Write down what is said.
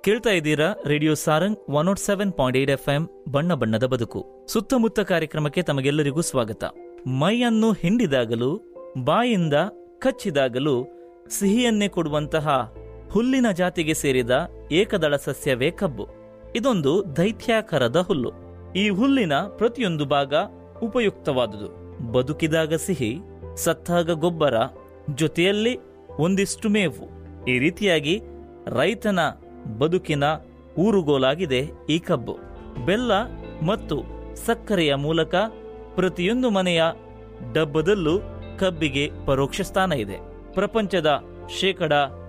ಕೇಳ್ತಾ ಇದ್ದೀರಾ radio Sarang one nought seven point eight F M ಬಣ್ಣ ಬಣ್ಣದ ಬದುಕು ಸುತ್ತಮುತ್ತ ಕಾರ್ಯಕ್ರಮಕ್ಕೆ ತಮಗೆಲ್ಲರಿಗೂ ಸ್ವಾಗತ ಮೈಯನ್ನು ಹಿಂಡಿದಾಗಲೂ ಬಾಯಿಂದ ಕಚ್ಚಿದಾಗಲೂ ಸಿಹಿಯನ್ನೇ ಕೊಡುವಂತಹ ಹುಲ್ಲಿನ ಜಾತಿಗೆ ಸೇರಿದ ಏಕದಳ ಸಸ್ಯವೇ ಕಬ್ಬು ಇದೊಂದು ದೈತ್ಯಾಕಾರದ ಹುಲ್ಲು ಈ ಹುಲ್ಲಿನ ಪ್ರತಿಯೊಂದು ಭಾಗ ಉಪಯುಕ್ತವಾದುದು ಬದುಕಿದಾಗ ಸಿಹಿ ಸತ್ತಾಗ ಗೊಬ್ಬರ ಜೊತೆಯಲ್ಲಿ ಒಂದಿಷ್ಟು ಮೇವು ಈ ರೀತಿಯಾಗಿ ರೈತನ ಬದುಕಿನ ಊರುಗೋಲಾಗಿದೆ ಈ ಕಬ್ಬು ಬೆಲ್ಲ ಮತ್ತು ಸಕ್ಕರೆಯ ಮೂಲಕ ಪ್ರತಿಯೊಂದು ಮನೆಯ ಡಬ್ಬದಲ್ಲೂ ಕಬ್ಬಿಗೆ ಪರೋಕ್ಷ ಸ್ಥಾನ ಇದೆ ಪ್ರಪಂಚದ ಶೇಕಡ